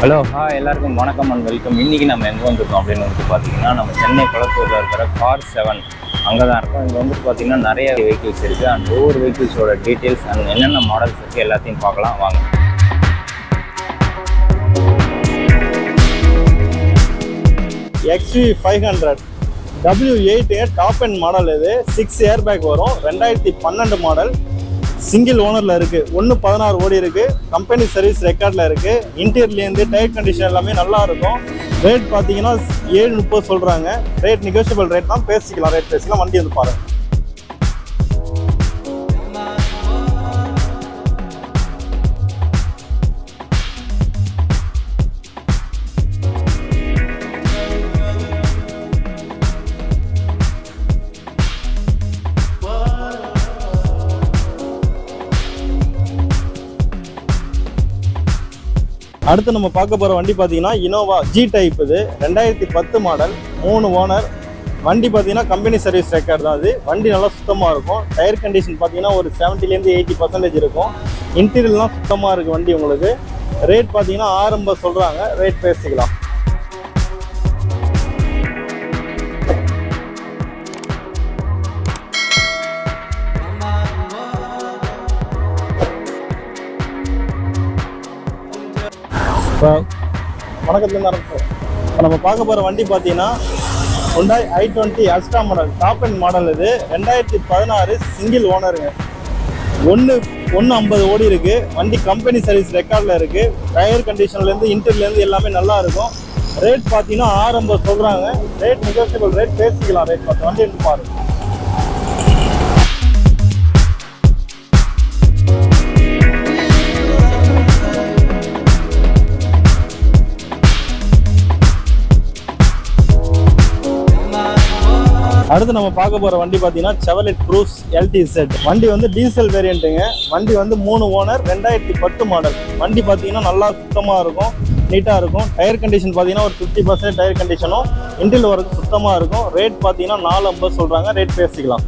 hello hi எல்லாருக்கும் வணக்கம் and welcome இன்னைக்கு நம்ம எங்கே வந்திருக்கோம் அப்படின்னு வந்து பார்த்தீங்கன்னா நம்ம சென்னை குளத்தூரில் இருக்கிற கார் செவன் அங்கே தான் இருக்கோம் இங்கே வந்து பார்த்தீங்கன்னா நிறைய வெஹிக்கிள்ஸ் இருக்குது அண்ட் ஒவ்வொரு வெஹிக்கிள்ஸோட டீட்டெயில்ஸ் அண்ட் என்னென்ன மாடல்ஸ் இருக்குது எல்லாத்தையும் பார்க்கலாம் வாங்க XV five hundred W eight top and model இது சிக்ஸ் ஏர் பேக் வரும் ரெண்டாயிரத்தி பன்னெண்டு மாடல் சிங்கிள் ஓனரில் இருக்குது ஒன்று பதினாறு ஓடி இருக்குது கம்பெனி சர்வீஸ் ரெக்கார்டில் இருக்குது இன்டீரியர்லேருந்து டயர் கண்டிஷன் எல்லாமே நல்லா இருக்கும் ரேட் பார்த்தீங்கன்னா ஏழு முப்பது சொல்கிறாங்க ரேட் நெகோஷியபிள் ரேட் தான் பேசிக்கலாம் ரேட் பேசிக்கலாம் வண்டி வந்து பாருங்கள் அடுத்து நம்ம பார்க்க போகிற வண்டி பார்த்தீங்கன்னா இனோவா ஜி டைப் இது ரெண்டாயிரத்தி பத்து மாடல் மூணு ஓனர் வண்டி பார்த்தீங்கன்னா கம்பெனி சர்வீஸ் ரெக்கார்ட் தான் அது வண்டி நல்லா சுத்தமாக இருக்கும் டயர் கண்டிஷன் பார்த்தீங்கன்னா ஒரு செவன்ட்டிலேருந்து எயிட்டி பர்சன்டேஜ் இருக்கும் இன்டீரியர்லாம் சுத்தமாக இருக்குது வண்டி உங்களுக்கு ரேட் பார்த்தீங்கன்னா ஆரம்ப சொல்கிறாங்க ரேட் பேசிக்கலாம் இப்போ வணக்கத்துலேருந்து ஆரம்பிச்சோம் இப்போ நம்ம பார்க்க போகிற வண்டி பார்த்தீங்கன்னா Hyundai i twenty Asta model top and model இது ரெண்டாயிரத்தி பதினாறு சிங்கிள் ஓனருங்க ஒன்று ஒன்று ஐம்பது ஓடி இருக்கு வண்டி கம்பெனி சர்வீஸ் ரெக்கார்டில் இருக்கு டயர் கண்டிஷன்லேருந்து இன்டர்லேருந்து எல்லாமே நல்லா இருக்கும் ரேட் பார்த்தீங்கன்னா ஆரம்ப சொல்கிறாங்க ரேட் நெகோசியபிள் ரேட் பேசிக்கலாம் ரேட் பார்த்து வண்டி எடுத்து பாருங்க அடுத்து நம்ம பார்க்க போற வண்டி பார்த்தீங்கன்னா செவலெட் க்ரூஸ் எல்டி செட் வண்டி வந்து டீசல் வேரியண்ட்டுங்க வண்டி வந்து மூணு ஓனர் ரெண்டாயிரத்தி பத்து மாடல் வண்டி பார்த்தீங்கன்னா நல்லா சுத்தமாக இருக்கும் நீட்டாக இருக்கும் டயர் கண்டிஷன் பார்த்தீங்கன்னா ஒரு ஃபிஃப்டி பர்சன்ட் டயர் கண்டிஷனும் இன்டில் ஒர்க் சுத்தமாக இருக்கும் ரேட் பார்த்தீங்கன்னா நாலு ஐம்பது சொல்கிறாங்க ரேட் பேசிக்கலாம்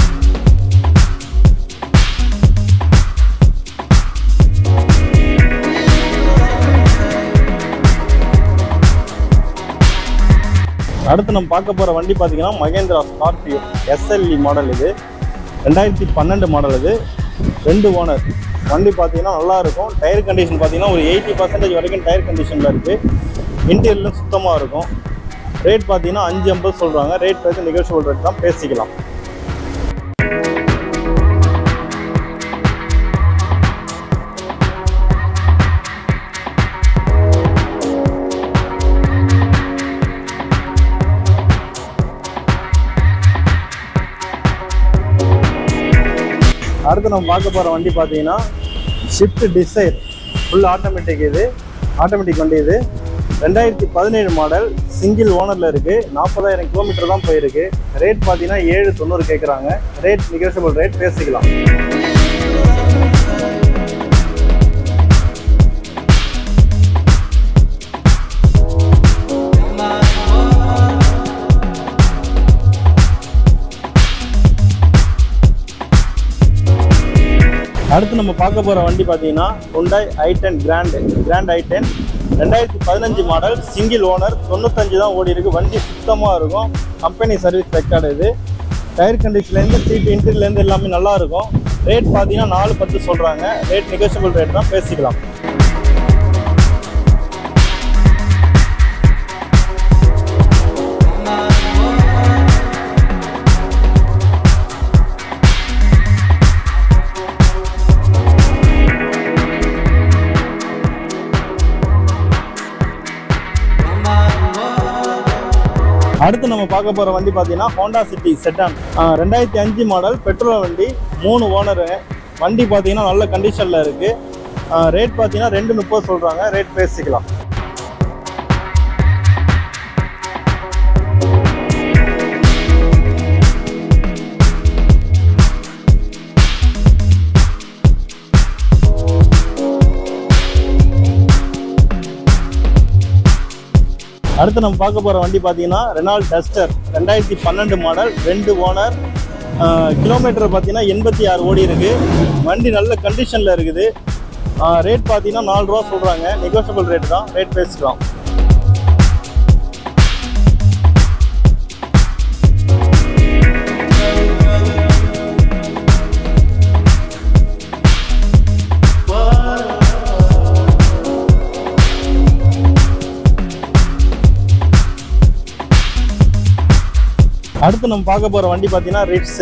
அடுத்து நம்ம பார்க்க போகிற வண்டி பார்த்தீங்கன்னா மகேந்திரா ஸ்கார்பியோ எஸ்எல்இ மாடல் இது ரெண்டாயிரத்தி பன்னெண்டு மாடல் இது ரெண்டு ஓனர் வண்டி பார்த்தீங்கன்னா நல்லா இருக்கும் டயர் கண்டிஷன் பார்த்தீங்கன்னா ஒரு எயிட்டி பர்சன்டேஜ் வரைக்கும் டயர் கண்டிஷனில் இருக்குது இன்டீரியர்லும் சுத்தமாக இருக்கும் ரேட் பார்த்தீங்கன்னா அஞ்சு ஐம்பது சொல்கிறாங்க ரேட் வந்து நெகோஷியபிள் ரேட் தான் பேசிக்கலாம் அடுத்து நம்ம பார்க்க போகிற வண்டி பார்த்தீங்கன்னா ஷிஃப்ட் டிசைர் ஃபுல் ஆட்டோமேட்டிக் இது ஆட்டோமேட்டிக் வண்டி இது ரெண்டாயிரத்தி பதினேழு மாடல் சிங்கிள் ஓனரில் இருக்குது நாற்பதாயிரம் கிலோமீட்டர் தான் போயிருக்கு ரேட் பார்த்தீங்கன்னா ஏழு தொண்ணூறு கேட்குறாங்க ரேட் நெகோஷியபிள் ரேட் பேசிக்கலாம் அடுத்து நம்ம பார்க்க போகிற வண்டி பார்த்தீங்கன்னா Hyundai i ten grand grand i ten ரெண்டாயிரத்தி பதினஞ்சு மாடல் சிங்கிள் ஓனர் தொண்ணூத்தஞ்சு தான் ஓடி இருக்கு வண்டி சுத்தமாக இருக்கும் கம்பெனி சர்வீஸ் ரெக்கார்டு இது டயர் கண்டிஷன்லேருந்து சீட் இன்டீரியர்லேருந்து எல்லாமே நல்லா இருக்கும் ரேட் பார்த்தீங்கன்னா நாலு பத்து சொல்கிறாங்க ரேட் நெகோஷியபிள் ரேட் தான் பேசிக்கலாம் அடுத்து நம்ம பார்க்க போகிற வண்டி பார்த்தீங்கன்னா ஹோண்டா சிட்டி செட்டான் ரெண்டாயிரத்தி அஞ்சு மாடல் பெட்ரோல் வண்டி மூணு ஓனரு வண்டி பார்த்தீங்கன்னா நல்ல கண்டிஷனில் இருக்குது ரேட் பார்த்தீங்கன்னா ரெண்டு முப்பது சொல்கிறாங்க ரேட் பேசிக்கலாம் அடுத்து நம்ம பார்க்க போகிற வண்டி பார்த்தீங்கன்னா ரெனால்ட் டஸ்டர் ரெண்டாயிரத்தி பன்னெண்டு மாடல் ரெண்டு ஓனர் கிலோமீட்டர் பார்த்தீங்கன்னா எண்பத்தி ஆறு ஓடி இருக்கு வண்டி நல்ல கண்டிஷனில் இருக்குது ரேட் பார்த்தீங்கன்னா நாலு ரூபா சொல்கிறாங்க நெகோஷியபிள் ரேட் தான் ரேட் பேசிக்கலாம் அடுத்து நம்ம பார்க்க போகிற வண்டி பார்த்தீங்கன்னா ரிட்ஸ்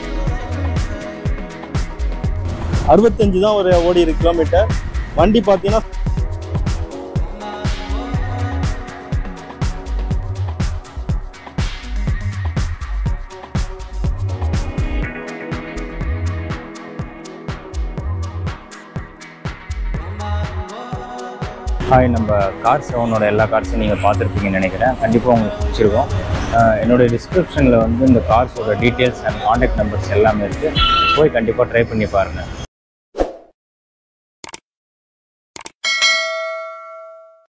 அறுபத்தஞ்சு தான் ஒரு ஓடி இருக்கு கிலோமீட்டர் வண்டி பார்த்தீங்கன்னா ஹாய் நம்ம கார் செவனோட எல்லா கார்ஸும் நீங்கள் பார்த்துருப்பீங்கன்னு நினைக்கிறேன் கண்டிப்பாக உங்களுக்கு பிடிச்சிருக்கும் அஹ் என்னோட டிஸ்கிரிப்ஷனில் வந்து இந்த கார்ஸோட டீட்டெயில்ஸ் அண்ட் காண்டாக்ட் நம்பர்ஸ் எல்லாமே இருக்குது போய் கண்டிப்பாக ட்ரை பண்ணி பாருங்கள்